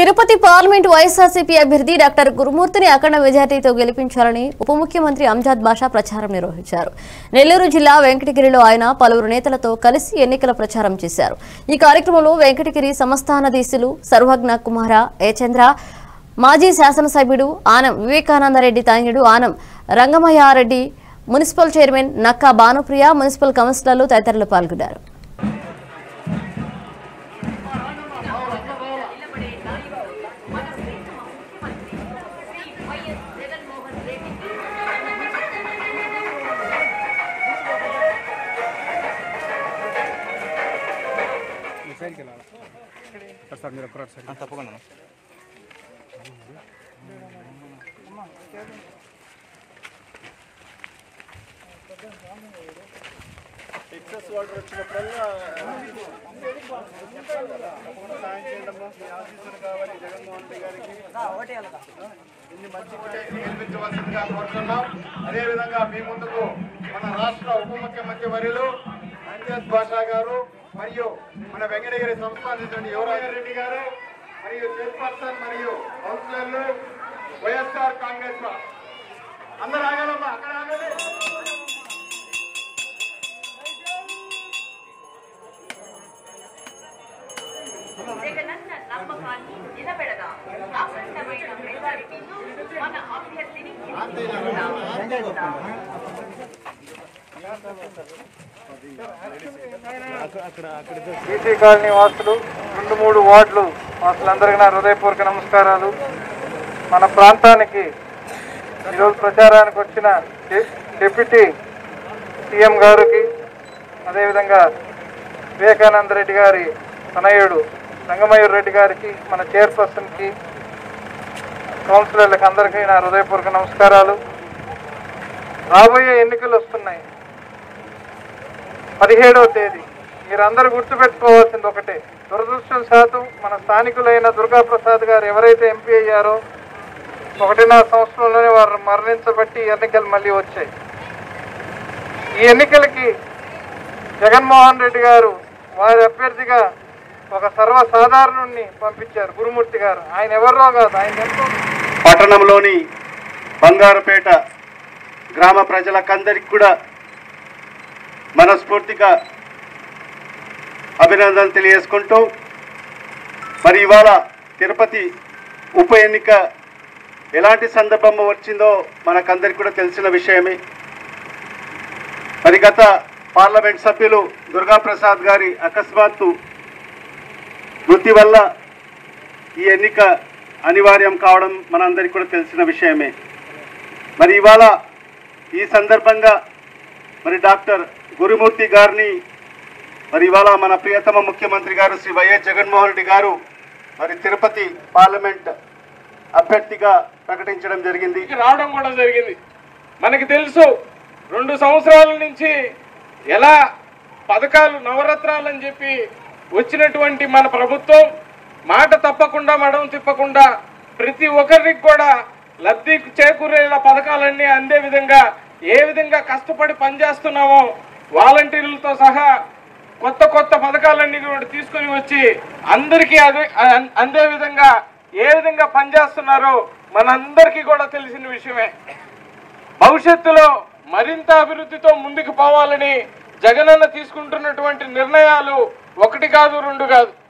Tirupati parliament YSRCP అభ్యర్థి doctor గురుమూర్తిని అఖండ మెజార్టీతో గెలిపించాలని ఉప ముఖ్యమంత్రి అంజాద్ బాషా ప్రచారం నిర్వహించారు నెల్లూరు జిల్లా వెంకటగిరిలో ఆయన పలువురు నేతలతో కలిసి ఎన్నికల ప్రచారం చేశారు ఈ కార్యక్రమంలో వెంకటగిరి సంస్థానాధీశులు సర్వజ్ఞ కుమార ఏ చంద్ర మాజీ శాసనసభ్యుడు ఆనం వివేకానందరెడ్డి తనయుడు Anam Rangamayya Reddy municipal chairman Nakka Bhanupriya municipal కౌన్సిలర్లు తదితరులు పాల్గొన్నారు సైడ్కి వెళ్ళాలి సార్ సార్ మీరు ఒక్కరు సైడ్ తప్పకుండా ఎక్సెస్ వాటర్ వచ్చినప్పుడల్లా సాయం చేయడము మీ ఆశీస్సులు కావాలి జగన్మోహన్ రెడ్డి గారికి ఇన్ని మంచి గెలిపించవలసిందిగా కోరుతున్నాం అదేవిధంగా మీ ముందుకు మన రాష్ట్ర ఉప ముఖ్యమంత్రి వర్యులు అంజద్ బాషా గారు మరియు మన వెంకటగిరి సంస్థానించిన యువరాజ రెడ్డి గారు మరియు చైర్పర్సన్ మరియు కౌన్సిలర్లు వైఎస్ఆర్ కాంగ్రెస్ వా- అందరూ ఆగాలమ్మా అక్కడ ఆగండి జగనన్న నమ్మకాన్ని నిలబెడదాం అఖండమైన మెజారిటీతో మన అభ్యర్థిని గెలిపిస్తాం. బీసీ కాలనీ వాసులు రెండు మూడు వార్డులు వాసులందరికీ నా హృదయపూర్వక నమస్కారాలు మన ప్రాంతానికి ఈరోజు ప్రచారానికి వచ్చిన డి- డిప్యూటీ సీఎం గారికి అదేవిధంగా వివేకానంద రెడ్డి గారి తనయుడు రంగమయూర్ రెడ్డి గారికి మన చైర్పర్సన్కి కౌన్సిలర్లకు అందరికీ నా హృదయపూర్వక నమస్కారాలు రాబోయే ఎన్నికలు వస్తున్నాయి పదిహేడవ తేదీ మీరందరూ గుర్తుపెట్టుకోవాల్సింది ఒకటే దురదృష్టవశాత్తు మన స్థానికులైన దుర్గా ప్రసాద్ గారు ఎవరైతే ఎంపీ అయ్యారో ఒకటిన్నర సంవత్సరంలోనే వారు మరణించబట్టి ఈ ఎన్నికలు మళ్ళీ వచ్చాయి ఈ ఎన్నికలకి జగన్మోహన్ రెడ్డి గారు వారి అభ్యర్థిగా ఒక సర్వసాధారణుణ్ణి పంపించారు గురుమూర్తి గారు ఆయన ఎవరో కాదు ఆయన ఎంతో పట్టణంలోని బంగారుపేట గ్రామ ప్రజలకందరికి కూడా మనస్ఫూర్తిగా అభినందనలు తెలియజేసుకుంటూ మరి ఇవాళ తిరుపతి ఉప ఎన్నిక ఎలాంటి సందర్భం వచ్చిందో మనకందరికి కూడా తెలిసిన విషయమే మరి గత పార్లమెంట్ సభ్యులు దుర్గాప్రసాద్ గారి అకస్మాత్తు మృతి వల్ల ఈ ఎన్నిక అనివార్యం కావడం మనందరికీ కూడా తెలిసిన విషయమే మరి ఇవాళ ఈ సందర్భంగా మరి డాక్టర్ గురుమూర్తి గారిని మరి ఇవాళ మన ప్రియతమ ముఖ్యమంత్రి గారు శ్రీ వైఎస్ జగన్మోహన్ రెడ్డి గారు మరి తిరుపతి పార్లమెంట్ అభ్యర్థిగా ప్రకటించడం జరిగింది ఇంటికి రావడం కూడా జరిగింది మనకి తెలుసు రెండు సంవత్సరాల నుంచి ఎలా పథకాలు నవరత్నాలు అని చెప్పి వచ్చినటువంటి మన ప్రభుత్వం మాట తప్పకుండా మడం తిప్పకుండా ప్రతి ఒక్కరికి కూడా లబ్ధి చేకూరేలా పథకాలన్నీ అందే విధంగా ఏ విధంగా కష్టపడి పనిచేస్తున్నామో వాలంటీర్లతో సహా కొత్త కొత్త పథకాలన్నీ కూడా తీసుకొని వచ్చి అందరికీ అదే అం- అందే విధంగా ఏ విధంగా పనిచేస్తున్నారో మనందరికీ కూడా తెలిసిన విషయమే భవిష్యత్తులో మరింత అభివృద్ధితో ముందుకు పోవాలని జగనన్న తీసుకుంటున్నటువంటి నిర్ణయాలు ఒకటి కాదు రెండు కాదు